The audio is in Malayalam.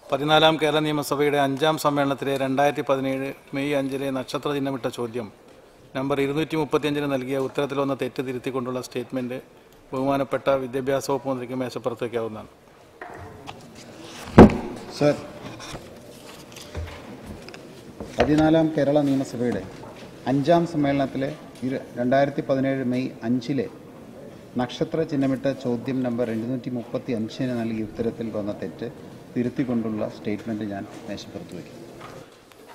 പതിനാലാം കേരള നിയമസഭയുടെ അഞ്ചാം സമ്മേളനത്തിലെ രണ്ടായിരത്തി പതിനേഴ് മെയ് അഞ്ചിലെ നക്ഷത്ര ചിഹ്നമിട്ട ചോദ്യം നമ്പർ ഇരുന്നൂറ്റി മുപ്പത്തിയഞ്ചിന് നൽകിയ ഉത്തരത്തിൽ വന്ന തെറ്റ് തിരുത്തിക്കൊണ്ടുള്ള സ്റ്റേറ്റ്മെന്റ് ബഹുമാനപ്പെട്ട വിദ്യാഭ്യാസ വകുപ്പ് മന്ത്രിക്ക് മേശപ്പുറത്ത് വയ്ക്കാവുന്നതാണ് സർ പതിനാലാം കേരള നിയമസഭയുടെ അഞ്ചാം സമ്മേളനത്തിലെ ഇരു രണ്ടായിരത്തി പതിനേഴ് മെയ് അഞ്ചിലെ നക്ഷത്ര ചിഹ്നമിട്ട ചോദ്യം നമ്പർ എഴുന്നൂറ്റി മുപ്പത്തി അഞ്ചിന് നൽകിയ ഉത്തരത്തിൽ വന്ന തെറ്റ് തിരുത്തിക്കൊണ്ടുള്ള സ്റ്റേറ്റ്മെൻറ്റ് ഞാൻ മേശപ്പുറത്ത് വയ്ക്കും